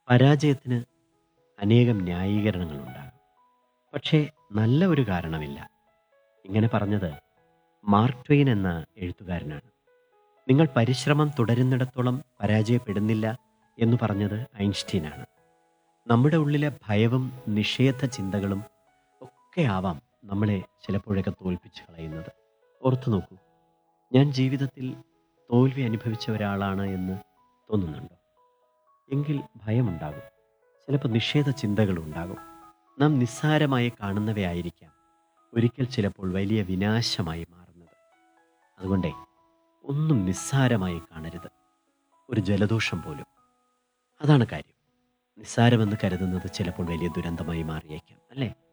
പരാജയത്തിന് അനേകം ന്യായീകരണങ്ങളുണ്ടാകും പക്ഷേ നല്ല ഒരു കാരണമില്ല ഇങ്ങനെ പറഞ്ഞത് മാർക്ക് ട്വെയിൻ എന്ന എഴുത്തുകാരനാണ് നിങ്ങൾ പരിശ്രമം തുടരുന്നിടത്തോളം പരാജയപ്പെടുന്നില്ല എന്ന് പറഞ്ഞത് ഐൻസ്റ്റീനാണ് നമ്മുടെ ഉള്ളിലെ ഭയവും നിഷേധ ചിന്തകളും ഒക്കെ ആവാം നമ്മളെ ചിലപ്പോഴൊക്കെ തോൽപ്പിച്ച് കളയുന്നത് ഓർത്തു നോക്കൂ ഞാൻ ജീവിതത്തിൽ തോൽവി അനുഭവിച്ച ഒരാളാണ് എന്ന് തോന്നുന്നുണ്ടോ എങ്കിൽ ഭയമുണ്ടാകും ചിലപ്പോൾ നിഷേധ ചിന്തകളുണ്ടാകും നാം നിസ്സാരമായി കാണുന്നവയായിരിക്കാം ഒരിക്കൽ ചിലപ്പോൾ വലിയ വിനാശമായി മാറുന്നത് അതുകൊണ്ടേ ഒന്നും നിസ്സാരമായി കാണരുത് ഒരു ജലദോഷം പോലും അതാണ് കാര്യം നിസ്സാരമെന്ന് കരുതുന്നത് ചിലപ്പോൾ വലിയ ദുരന്തമായി മാറിയേക്കാം അല്ലേ